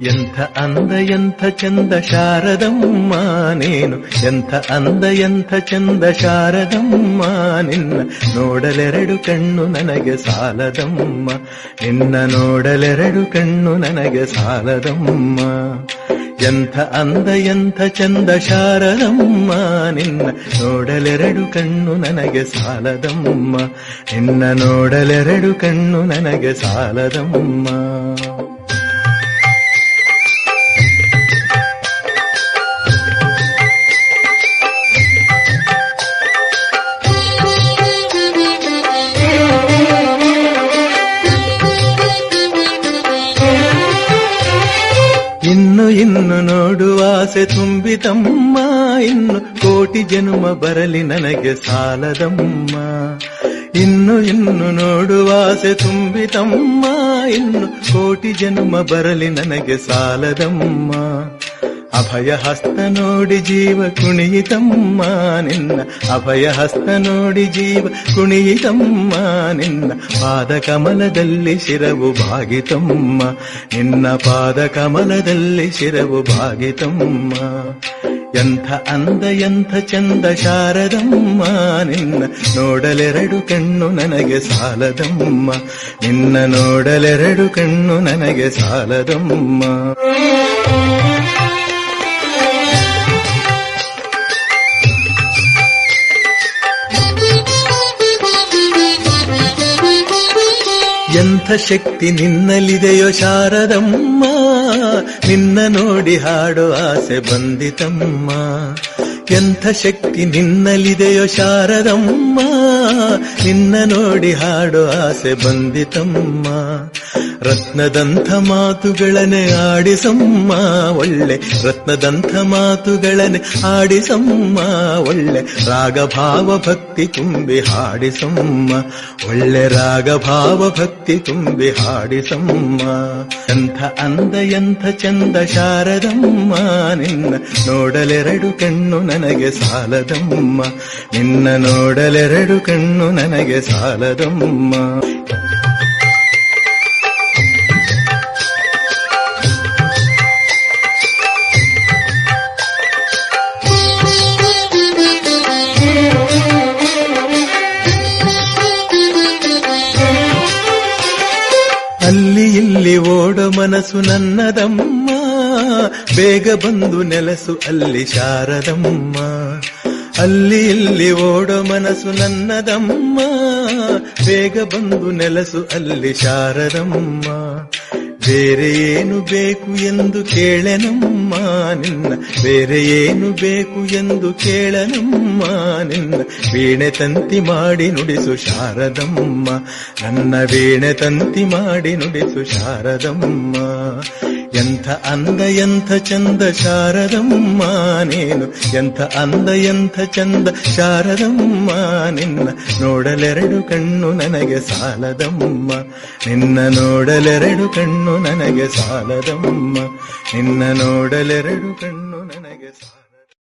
ಎಂಥ ಅಂದ ಎಂಥ ಚಂದ ಶಾರದಮ್ಮ ನೀನು ಎಂಥ ಅಂದ ಎಂಥ ಚಂದ ಶಾರದಮ್ಮ ನಿನ್ನ ನೋಡಲೆರಡು ಕಣ್ಣು ನನಗೆ ಸಾಲದಮ್ಮ ನಿನ್ನ ನೋಡಲೆರಡು ಕಣ್ಣು ನನಗೆ ಸಾಲದಮ್ಮ ಎಂಥ ಅಂದ ಎಂಥ ಚಂದ ಶಾರದಮ್ಮ ನಿನ್ನ ನೋಡಲೆರಡು ಕಣ್ಣು ನನಗೆ ಸಾಲದಮ್ಮ ನಿನ್ನ ನೋಡಲೆರಡು ಕಣ್ಣು ನನಗೆ ಸಾಲದಮ್ಮ ಇನ್ನು ಇನ್ನು ನೋಡುವ ಆಸೆ ತುಂಬಿತಮ್ಮ ಇನ್ನು ಕೋಟಿ ಜನ್ಮ ಬರಲಿ ನನಗೆ ಸಾಲದಮ್ಮ ಇನ್ನು ಇನ್ನು ನೋಡುವ ಆಸೆ ತುಂಬಿತಮ್ಮ ಇನ್ನು ಕೋಟಿ ಜನ್ಮ ಬರಲಿ ನನಗೆ ಸಾಲದಮ್ಮ ಅಭಯ ಹಸ್ತ ನೋಡಿ ಜೀವ ಕುಣಿಯಿತಮ್ಮ ನಿನ್ನ ಅಭಯ ಹಸ್ತ ನೋಡಿ ಜೀವ ಕುಣಿಯಿತಮ್ಮ ನಿನ್ನ ಪಾದ ಕಮಲದಲ್ಲಿ ಶಿರವು ಭಾಗಿತಮ್ಮ ನಿನ್ನ ಪಾದ ಕಮಲದಲ್ಲಿ ಶಿರವು ಭಾಗಿತಮ್ಮ ಎಂಥ ಅಂದ ಎಂಥ ಚಂದ ಶಾರದಮ್ಮ ನಿನ್ನ ನೋಡಲೆರಡು ಕಣ್ಣು ನನಗೆ ಸಾಲದಮ್ಮ ನಿನ್ನ ನೋಡಲೆರಡು ಕಣ್ಣು ನನಗೆ ಸಾಲದಮ್ಮ ಎಂಥ ಶಕ್ತಿ ನಿನ್ನಲ್ಲಿದೆಯೋ ಶಾರದಮ್ಮ ನಿನ್ನ ನೋಡಿ ಹಾಡೋ ಆಸೆ ಬಂದಿತಮ್ಮ ಎಂಥ ಶಕ್ತಿ ನಿನ್ನಲ್ಲಿದೆಯೋ ಶಾರದಮ್ಮ ನಿನ್ನ ನೋಡಿ ಹಾಡೋ ಆಸೆ ಬಂದಿತಮ್ಮ ರತ್ನದಂಥ ಮಾತುಗಳನ್ನೇ ಆಡಿಸಮ್ಮ ಒಳ್ಳೆ ರತ್ನದಂಥ ಮಾತುಗಳನ್ನೇ ಆಡಿಸಮ್ಮ ಒಳ್ಳೆ ರಾಗಭಾವ ಭಕ್ತಿ ತುಂಬಿ ಹಾಡಿಸಮ್ಮ ಒಳ್ಳೆ ರಾಗಭಾವ ಭಕ್ತಿ ತುಂಬಿ ಹಾಡಿಸಮ್ಮ ಎಂಥ ಅಂದ ಎಂಥ ಚಂದ ಶಾರದಮ್ಮ ನಿನ್ನ ನೋಡಲೆರಡು ಕಣ್ಣು ನನಗೆ ಸಾಲದಮ್ಮ ನಿನ್ನ ನೋಡಲೆರಡು ಕಣ್ಣು ನನಗೆ ಸಾಲದಮ್ಮ ಅಲ್ಲಿ ಇಲ್ಲಿ ಓಡೋ ಮನಸ್ಸು ನನ್ನದಮ್ಮ ಬೇಗ ಬಂದು ನೆಲಸು ಅಲ್ಲಿ ಶಾರದಮ್ಮ ಅಲ್ಲಿ ಇಲ್ಲಿ ಓಡೋ ಮನಸ್ಸು ನನ್ನದಮ್ಮ ಬೇಗ ಬಂದು ನೆಲಸು ಅಲ್ಲಿ ಶಾರದಮ್ಮ ಬೇರೆ ಏನು ಬೇಕು ಎಂದು ಕೇಳೆನಮ್ಮ ನಿನ್ನ ಬೇರೆ ಏನು ಬೇಕು ಎಂದು ಕೇಳನಮ್ಮ ನಿನ್ನ ವೀಣೆ ತಂತಿ ಮಾಡಿ ನುಡಿಸು ಶಾರದಮ್ಮ ನನ್ನ ವೀಣೆ ತಂತಿ ಮಾಡಿ ನುಡಿಸು ಶಾರದಮ್ಮ ಎಂಥ ಅಂದ ಎಂಥ ಚಂದ ಶಾರದಮ್ಮ ನೀನು ಎಂಥ ಅಂದ ಎಂಥ ಚಂದ ಶಾರದಮ್ಮ ನಿನ್ನ ನೋಡಲೆರಡು ಕಣ್ಣು ನನಗೆ ಸಾಲದಮ್ಮ ನಿನ್ನ ನೋಡಲೆರಡು ಕಣ್ಣು ನನಗೆ ಸಾಲದಮ್ಮ ನಿನ್ನ ನೋಡಲೆರಡು ಕಣ್ಣು ನನಗೆ ಸಾಲ